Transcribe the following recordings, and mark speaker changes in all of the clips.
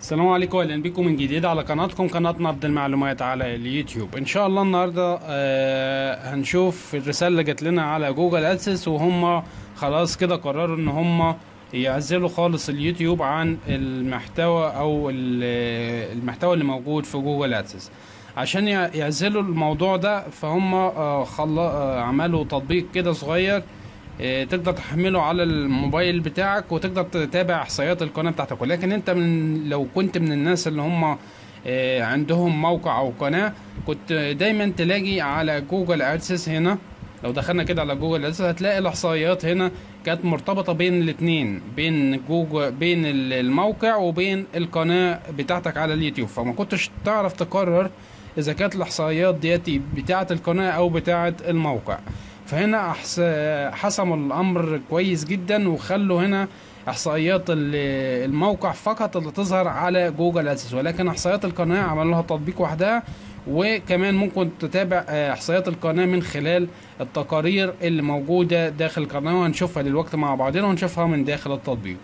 Speaker 1: السلام عليكم اهلا بكم من جديد على قناتكم قناه نبض المعلومات على اليوتيوب ان شاء الله النهارده آه هنشوف الرساله اللي جات لنا على جوجل ادسنس وهم خلاص كده قرروا ان هم يعزلوا خالص اليوتيوب عن المحتوى او ال- المحتوى اللي موجود في جوجل ادسنس عشان يع- يعزلوا الموضوع ده فهم آه خلا آه عملوا تطبيق كده صغير آه، تقدر تحمله على الموبايل بتاعك وتقدر تتابع احصائيات القناه بتاعتك ولكن انت من لو كنت من الناس اللي هم آه، عندهم موقع او قناه كنت دايما تلاقي على جوجل ادسنس هنا لو دخلنا كده على جوجل ادسنس هتلاقي الاحصائيات هنا كانت مرتبطه بين الاثنين بين جوجل بين ال- الموقع وبين القناه بتاعتك على اليوتيوب فما كنتش تعرف تقرر اذا كانت الاحصائيات دياتي بتاعه القناه او بتاعه الموقع فهنا أحس... حسموا الامر كويس جدا وخلوا هنا احصائيات ال- الموقع فقط اللي تظهر على جوجل ادسنس ولكن احصائيات القناه عملوا لها تطبيق وحدها وكمان ممكن تتابع آه، احصائيات القناه من خلال التقارير اللي موجوده داخل القناه وهنشوفها دلوقتي مع بعضنا ونشوفها من داخل التطبيق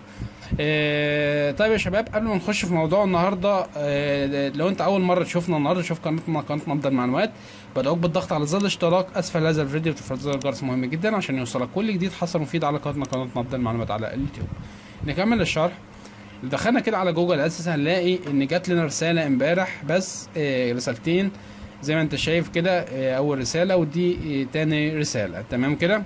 Speaker 1: آه، طيب يا شباب قبل ما نخش في موضوع النهارده آه، لو انت اول مره تشوفنا النهارده شوف قناتنا قناه مبدا المعلومات بدعوك بالضغط على زر الاشتراك اسفل هذا الفيديو وتفعيل زر الجرس مهم جدا عشان يوصلك كل جديد حصل مفيد على قناتنا قناه مبدا المعلومات على اليوتيوب نكمل الشرح دخلنا كده على جوجل ادسنس هنلاقي ان جات لنا رساله امبارح بس آه، رسالتين زي ما انت شايف كده آه، اول رساله ودي آه، تاني رساله تمام كده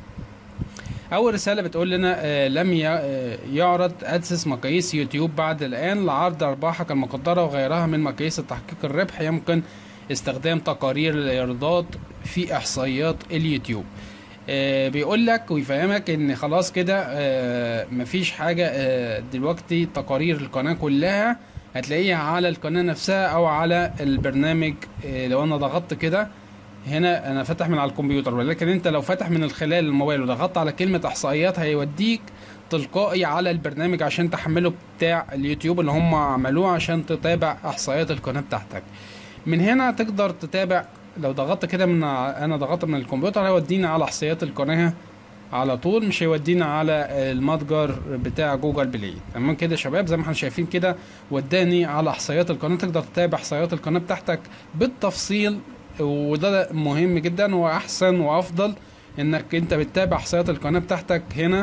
Speaker 1: اول رساله بتقول لنا آه، لم ي- آه، يعرض ادسنس مقاييس يوتيوب بعد الان لعرض ارباحك المقدره وغيرها من مقاييس تحقيق الربح يمكن استخدام تقارير الايرادات في احصائيات اليوتيوب آه، بيقول لك ويفهمك ان خلاص كده آه، مفيش حاجه آه، دلوقتي تقارير القناه كلها هتلاقيها على القناه نفسها او على البرنامج آه، لو انا ضغطت كده هنا انا فاتح من على الكمبيوتر ولكن انت لو فاتح من خلال الموبايل وضغطت على كلمة احصائيات هيوديك تلقائي على البرنامج عشان تحمله بتاع اليوتيوب اللي هم عملوه عشان تتابع احصائيات القناة بتاعتك من هنا تقدر تتابع لو ضغطت كده من ع- انا ضغطت من الكمبيوتر هيودينا على احصائيات القناة على طول مش هيودينا على المتجر بتاع جوجل بلاي تمام كده يا شباب زي ما احنا شايفين كده وداني على احصائيات القناه تقدر تتابع احصائيات القناه بتاعتك بالتفصيل وده مهم جدا واحسن وافضل انك انت بتتابع احصائيات القناه بتاعتك هنا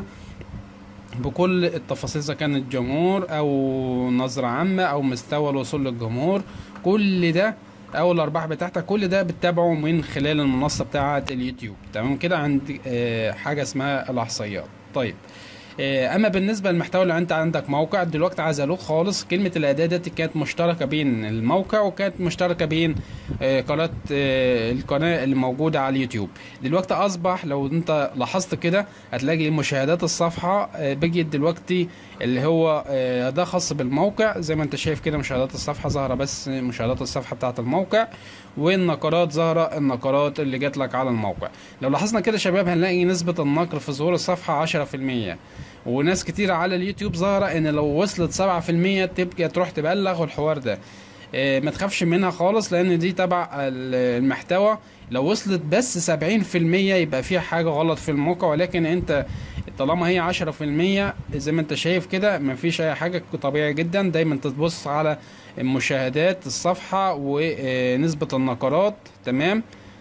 Speaker 1: بكل التفاصيل اذا كانت جمهور او نظرة عامة او مستوى الوصول للجمهور كل ده او الارباح بتاعتك كل ده بتتابعه من خلال المنصة بتاعة اليوتيوب تمام كده عندي آه، حاجة اسمها الاحصائيات طيب آه، اما بالنسبه للمحتوى اللي انت عندك موقع دلوقتي عزلوه خالص كلمه الاداه دي كانت مشتركه بين الموقع وكانت مشتركه بين آه، قناه آه، القناه اللي موجوده على اليوتيوب دلوقتي اصبح لو انت لاحظت كده هتلاقي مشاهدات الصفحه آه، بقيت دلوقتي اللي هو آه، ده خاص بالموقع زي ما انت شايف كده مشاهدات الصفحه ظاهره بس مشاهدات الصفحه بتاعه الموقع والنقرات ظاهره النقرات اللي جات لك على الموقع لو لاحظنا كده يا شباب هنلاقي نسبه النقر في ظهور الصفحه 10% وناس كتير على اليوتيوب ظاهره ان لو وصلت 7% تبقى تروح تبلغ الحوار ده آه، ما تخافش منها خالص لان دي تبع ال- المحتوى لو وصلت بس 70% يبقى فيها حاجه غلط في الموقع ولكن انت طالما هي 10% زي ما انت شايف كده مفيش اي حاجه طبيعي جدا دايما تبص على مشاهدات الصفحه ونسبه النقرات تمام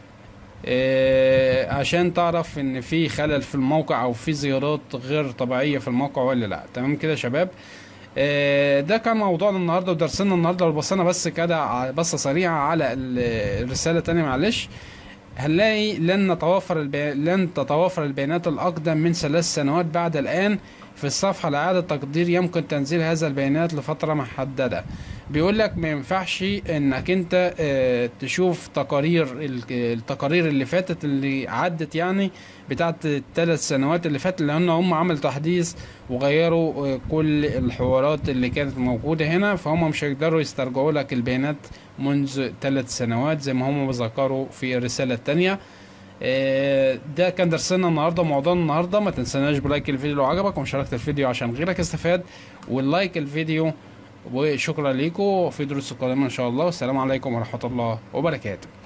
Speaker 1: آه، عشان تعرف ان في خلل في الموقع او في زيارات غير طبيعيه في الموقع ولا لا تمام كده يا شباب آه، ده كان موضوعنا النهارده ودرسنا النهارده لو بصينا بس كده ع- بصه سريعه على ال- الرساله تاني معلش هنلاقي لن نتوافر البي... لن تتوافر البيانات الأقدم من ثلاث سنوات بعد الآن في الصفحة لإعادة تقدير يمكن تنزيل هذا البيانات لفترة محددة بيقول لك ما ينفعش انك انت آه، تشوف تقارير ال- التقارير اللي فاتت اللي عدت يعني بتاعت الثلاث سنوات اللي فاتت لان هم عملوا تحديث وغيروا آه، كل الحوارات اللي كانت موجودة هنا فهم مش هيقدروا يسترجعوا لك البيانات منذ ثلاث سنوات زي ما هم ذكروا في الرسالة التانية آه، ده كان درسنا النهارده موضوعنا النهارده ما تنسناش بلايك الفيديو لو عجبك ومشاركة الفيديو عشان غيرك يستفاد واللايك الفيديو وشكرا لكم وفي دروس قادمة ان شاء الله والسلام عليكم ورحمة الله وبركاته